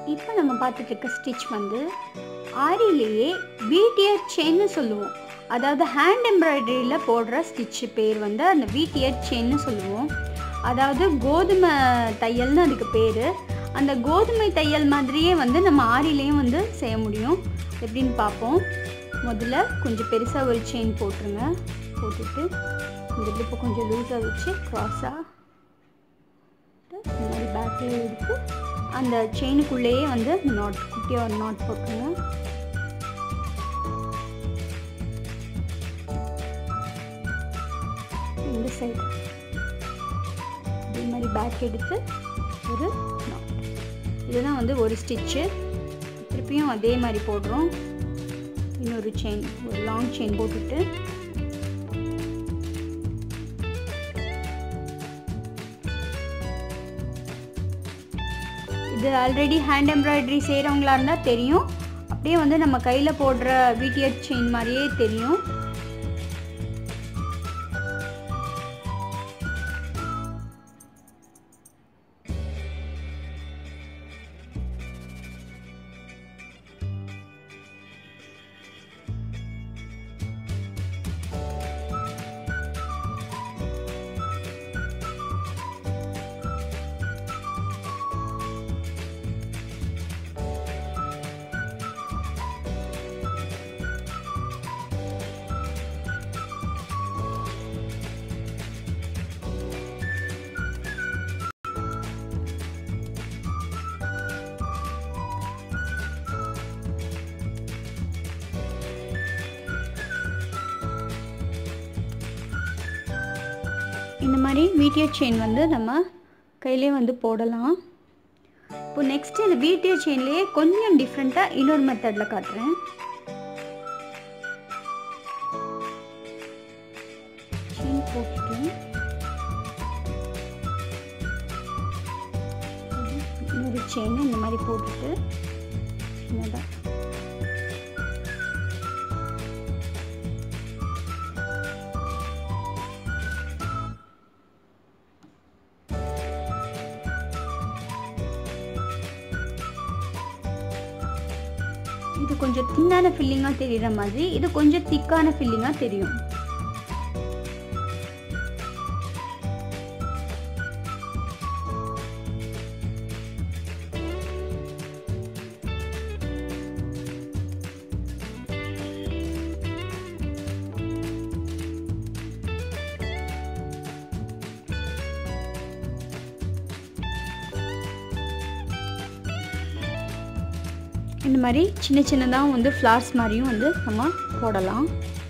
இப்போ நம்ம பார்த்துட்டு இருக்க ஸ்டிச் வந்து ஆரிலேயே வீட்டியர் செயின்னு சொல்லுவோம் அதாவது ஹேண்ட் எம்ப்ராய்டரியில் போடுற ஸ்டிச்சு பேர் வந்து அந்த வீட்டியர் செயின்னு சொல்லுவோம் அதாவது கோதுமை தையல்னு அதுக்கு பேர் அந்த கோதுமை தையல் மாதிரியே வந்து நம்ம ஆரிலையும் வந்து செய்ய முடியும் எப்படின்னு பார்ப்போம் முதல்ல கொஞ்சம் பெருசாக ஒரு செயின் போட்டுருங்க போட்டுட்டு இந்த இப்போ கொஞ்சம் லூஸாக வச்சு க்ராஸாக இந்த மாதிரி பேக்கில் எடுத்து அந்த செயினுக்குள்ளேயே வந்து அந்த நாட் குட்டியாக ஒரு நாட் போட்டுருங்க இந்த சைடு இதே மாதிரி பேக் எடுத்து ஒரு நாட் இதுதான் வந்து ஒரு ஸ்டிச்சு திருப்பியும் அதே மாதிரி போடுறோம் இன்னொரு செயின் ஒரு லாங் செயின் போட்டுட்டு இது ஆல்ரெடி ஹேண்ட் எம்ப்ராய்டரி செய்கிறவங்களா இருந்தால் தெரியும் அப்படியே வந்து நம்ம கையில் போடுற வீட்டியர் செயின் மாதிரியே தெரியும் இந்த மாதிரி வீட்டியர் செயின் வந்து நம்ம கையிலே வந்து போடலாம் இப்போ நெக்ஸ்ட் இந்த வீட்டியர் செயின்லேயே கொஞ்சம் டிஃப்ரெண்ட்டாக இன்னொரு மெத்தடில் காட்டுறேன் செயின் போட்டுட்டு இன்னொரு செயின் இந்த மாதிரி போட்டுட்டு சின்னதாக இது கொஞ்சம் தின்னான ஃபில்லிங்காக தெரியுற மாதிரி இது கொஞ்சம் திக்கான ஃபில்லிங்காக தெரியும் இந்த மாதிரி சின்ன சின்னதாக வந்து ஃப்ளார்ஸ் மாதிரியும் வந்து நம்ம போடலாம்